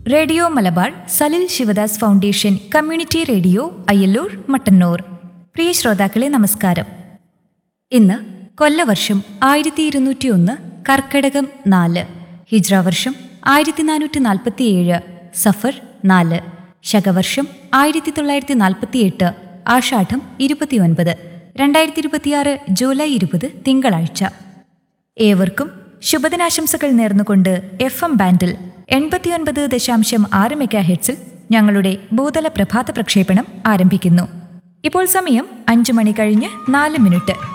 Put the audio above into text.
radio Malabar Salil Sivadas foundation community radio Ayyallur Mattannur പ്രിയ ശ്രോതാക്കളെ നമസ്കാരം ഇന്ന് കൊല്ലവർഷം ആയിരത്തി ഇരുന്നൂറ്റി ഒന്ന് കർക്കടകം നാല് ഹിജ്ര വർഷം ആയിരത്തി നാനൂറ്റി നാൽപ്പത്തിയേഴ് സഫർ നാല് ശകവർഷം ആയിരത്തി തൊള്ളായിരത്തി നാൽപ്പത്തിയെട്ട് ആഷാഢം ഇരുപത്തിയൊൻപത് രണ്ടായിരത്തി ഇരുപത്തിയാറ് ജൂലൈ ഇരുപത് തിങ്കളാഴ്ച ഏവർക്കും ശുഭദിനാശംസകൾ നേർന്നുകൊണ്ട് എഫ് എം ബാൻഡിൽ എൺപത്തിയൊൻപത് ദശാംശം ആറ് മെഗാ ഹെഡ്സിൽ ഞങ്ങളുടെ ഭൂതല പ്രഭാത പ്രക്ഷേപണം ആരംഭിക്കുന്നു ഇപ്പോൾ സമയം അഞ്ചു മണി കഴിഞ്ഞ് നാല് മിനിറ്റ്